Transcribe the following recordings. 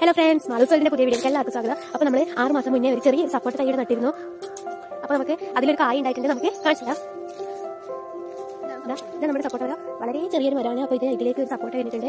hello friends മാളുസോളിന്റെ പുതിയ വീഡിയോക്ക് എല്ലാവർക്കും സ്വാഗതം അപ്പോൾ നമ്മൾ ആറ് മാസം മുന്നേ ഒരു ചെറിയ സപ്പോർട്ട് തൈയുടെ നട്ടിരുന്നു അപ്പോൾ നമുക്ക് അതിലൊരു കായ ഉണ്ടായിട്ടുണ്ട് നമുക്ക് കാണിച്ചു തരാം ഇതാ, ഇത് നമ്മുടെ സപ്പോർട്ട് മരം വളരെ ചെറിയൊരു മരമാണ് അപ്പോൾ ഇത് ഇതിലേക്ക് ഒരു സപ്പോർട്ട് കഴിഞ്ഞിട്ടുണ്ട്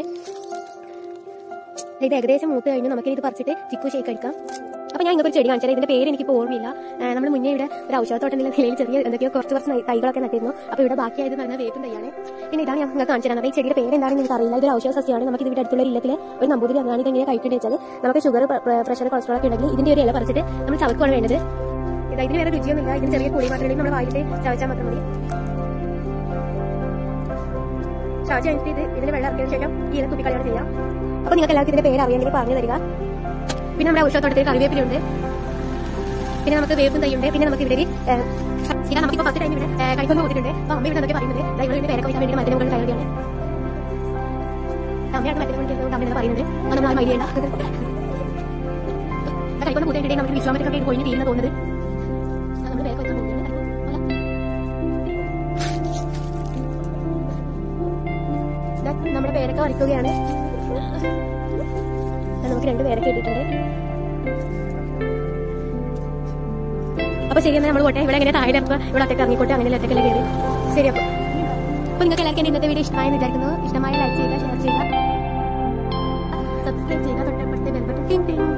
ഇത് ഏകദേശം മൂത്ത് കഴിഞ്ഞ് നമുക്ക് ഇത് പറിച്ചിട്ട് ചിക്കു ഷേക്ക് കഴിക്കാം അപ്പോൾ ഞാൻ ഇങ്ങനെ ഒരു ചെടി കാണിച്ചാൽ ഇതിന്റെ പേര് എനിക്കിപ്പോൾ ഓർമ്മയില്ല നമ്മൾ മുന്നേ ഇവിടെ ഒരു ഔഷധത്തോട്ടം എന്നുള്ള നിലയിൽ ചെറിയ എന്തൊക്കെയോ കുറച്ച് കുറച്ച് നൈ- തൈകളൊക്കെ നട്ടിരുന്നു അപ്പോൾ ഇവിടെ ബാക്കിയായത് എന്ന് പറഞ്ഞാൽ വേപ്പും തൈയാണ് പിന്നെ ഇതാണ് ഞാൻ നിങ്ങൾക്ക് കാണിച്ചു തരാം ഈ ചെടിയുടെ പേര് എന്താണെന്ന് എനിക്ക് അറിയില്ല ഇതൊരു ഔഷധ സസ്യമാണ് നമുക്ക് ഇവിടെ അടുത്തുള്ള ഒരു ഇല്ലത്തിലെ ഒരു നമ്പൂതിരി അങ്ങനെ ഇത് എങ്ങനെ കഴിക്കേണ്ടത് വെച്ചാൽ നമുക്ക് ഷുഗർ പ്രഷർ കൊളസ്ട്രോൾ ഒക്കെ ഉണ്ടെങ്കിൽ ഇതിന്റെ ഒരു ഇല പറിച്ചിട്ട് നമ്മൾ ചവക്കുവാണ് വേണ്ടത് ഇതാ ഇതിന് വേറെ രുചിയൊന്നുമില്ല ഇതിന് ചെറിയ പുളി മാത്രമേ നമ്മൾ വായിലിട്ട് ചവച്ചാൽ മാത്രം മതി ചവച്ച് കഴിഞ്ഞിട്ട് ഇത് ഇതിന് വെള്ളം ഇറക്കിയതിനു ശേഷം ഈ ഇല തുപ്പിക്കളിയാണ് ചെയ്യാം അപ്പോൾ നിങ്ങൾക്ക് എല്ലാവർക്കും ഇതിന്റെ പേര് അറിയാമെങ്കിൽ പറഞ്ഞു തരിക പിന്നെ നമ്മുടെ ഔഷധത്തോട്ടത്തിൽ കറിവേപ്പിലുണ്ട് പിന്നെ നമുക്ക് വേപ്പും തൈയുണ്ട് പിന്നെ നമുക്ക് ഇവിടെ ഒരു, ഏഹ്, ശരിയാ നമുക്കിപ്പോൾ ഫസ്റ്റ് ടൈം ഇവിടെ ഏഹ്, കൈക്കൊന്ന് പോയിട്ടുണ്ട് അപ്പോൾ അമ്മ ഇവിടെ എന്തൊക്കെ പറയുന്നത് ദാ ഇവിടെ ഇതിന്റെ പേരൊക്കെ വയ്ക്കാൻ വേണ്ടി മറ്റേ നമുക്ക് കയറിയാണ് അമ്മയാണ് മറ്റേ കൊണ്ട് അമ്മ പറയുന്നത് അത് നമ്മൾ മൈ ചെയ്യണ്ട കൈക്കൊന്ന് കൂട്ടിയിട്ടുണ്ടെങ്കിൽ നമുക്ക് വിശ്വാമത്തൊക്കെ കൊഴിഞ്ഞ് തീരുന്ന തോന്നുന്നത് അത് നമ്മൾ വേഗം വെക്കാൻ പോകുന്നത് ദാ നമ്മുടെ പേരൊക്കെ വരയ്ക്കുകയാണ് ദാ നമുക്ക് രണ്ട് പേരൊക്കെ ഇട്ടിട്ടുണ്ട് അപ്പൊ ശരി എന്നാൽ നമ്മൾ പോട്ടെ ഇവിടെ എങ്ങനെ താഴെ ഇറക്കുക ഇവിടെ ഒറ്റയ്ക്ക് ഇറങ്ങിക്കോട്ടെ അങ്ങനെ ഒറ്റയ്ക്കല്ലേ കയറി ശരി അപ്പൊ അപ്പൊ നിങ്ങൾക്ക് എല്ലാവർക്കും എന്റെ ഇന്നത്തെ വീഡിയോ ഇഷ്ടമായെന്ന് വിചാരിക്കുന്നു ഇഷ്ടമായ ലൈക്ക് ചെയ്യുക ഷെയർ ചെയ്യുക സബ്സ്ക്രൈബ് ചെയ്യുക തൊട്ടപ്പുറത്തെ ബെൽബട്ടൺ ടിം ടിം